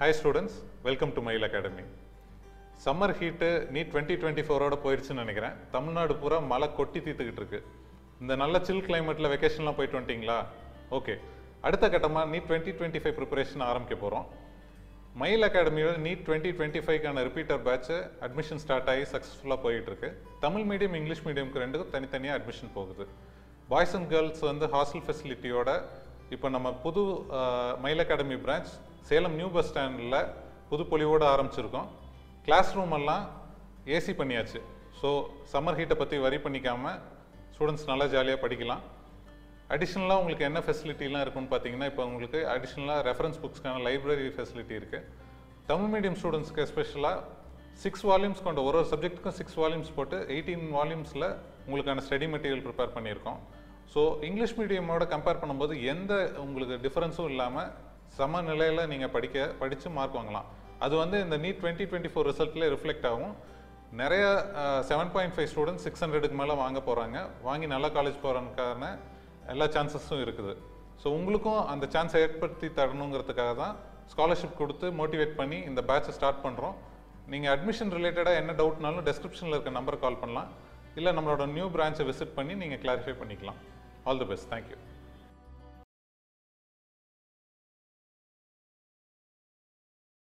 hi students welcome to Mayil academy summer heat NEET twenty twenty ஃபோரோட போயிடுச்சுன்னு நினைக்கிறேன் தமிழ்நாடு பூரா மழை கொட்டி தீர்த்துக்கிட்டு இருக்கு இந்த நல்ல சில் கிளைமேட்டில் வெக்கேஷன்லாம் போயிட்டு வந்துட்டீங்களா ஓகே அடுத்த கட்டமாக NEET twenty twenty five preparation ஆரம்பிக்க போகிறோம் மயில் அகாடமியோட நீட் டுவெண்ட்டி டுவெண்ட்டி ஃபைவ்க்கான ரிப்பீட்டர் பேட்ச் அட்மிஷன் ஸ்டார்ட் ஆகி சக்ஸஸ்ஃபுல்லாக போயிட்டு இருக்கு தமிழ் மீடியம் இங்கிலீஷ் மீடியம்க்கு ரெண்டுக்கும் தனித்தனியாக அட்மிஷன் போகுது பாய்ஸ் அண்ட் கேர்ள்ஸ் வந்து ஹாஸ்டல் ஃபெசிலிட்டியோட இப்போ நம்ம புது அஹ், Mayil academy branch Salem new bus ஸ்டாண்டில் புது பொலிவோடு ஆரம்பிச்சிருக்கோம் கிளாஸ் ரூம் எல்லாம் ஏசி பண்ணியாச்சு ஸோ சம்மர் ஹீட்டை பற்றி வரி பண்ணிக்காமல் ஸ்டூடெண்ட்ஸ் நல்லா ஜாலியாக படிக்கலாம் அடிஷ்னலாக உங்களுக்கு என்ன ஃபெசிலிட்டிலாம் இருக்குன்னு பார்த்தீங்கன்னா இப்போ உங்களுக்கு அடிஷ்னலாக ரெஃபரன்ஸ் புக்ஸ்க்கான லைப்ரரி ஃபெசிலிட்டி இருக்குது தமிழ் மீடியம் ஸ்டூடெண்ட்ஸ்க்கு எஸ்பெஷலாக சிக்ஸ் வால்யூம்ஸ் கொண்ட ஒரு ஒரு சப்ஜெக்ட்டுக்கும் சிக்ஸ் வால்யூம்ஸ் போட்டு எயிட்டீன் வால்யூம்ஸில் உங்களுக்கான ஸ்டடி மெட்டீரியல் ப்ரிப்பேர் பண்ணியிருக்கோம் ஸோ இங்கிலீஷ் மீடியமோட கம்பேர் பண்ணும்போது எந்த உங்களுக்கு டிஃப்ரென்ஸும் இல்லாமல் சம நிலையில் நீங்கள் படிக்க படித்து மார்க் வாங்கலாம் அது வந்து இந்த நீட் டுவெண்ட்டி டுவெண்ட்டி ஃபோர் ரிசல்ட்லேயே ரிஃப்ளெக்ட் ஆகும் நிறைய seven point five students six ஹண்ட்ரடுக்கு மேலே வாங்க போகிறாங்க வாங்கி நல்ல காலேஜ் போகிறதுக்கான எல்லா சான்சஸும் இருக்குது ஸோ உங்களுக்கும் அந்த சான்ஸை ஏற்படுத்தி தரணுங்கிறதுக்காக தான் ஸ்காலர்ஷிப் கொடுத்து மோட்டிவேட் பண்ணி இந்த பேட்சை ஸ்டார்ட் பண்ணுறோம் நீங்கள் அட்மிஷன் ரிலேட்டடாக என்ன டவுட்னாலும் டெஸ்கிரிப்ஷனில் இருக்க நம்பர் கால் பண்ணலாம் இல்லை நம்மளோட நியூ பிரான்ச்சை விசிட் பண்ணி நீங்கள் கிளாரிஃபை பண்ணிக்கலாம் ஆல் தி பெஸ்ட் தேங்க்யூ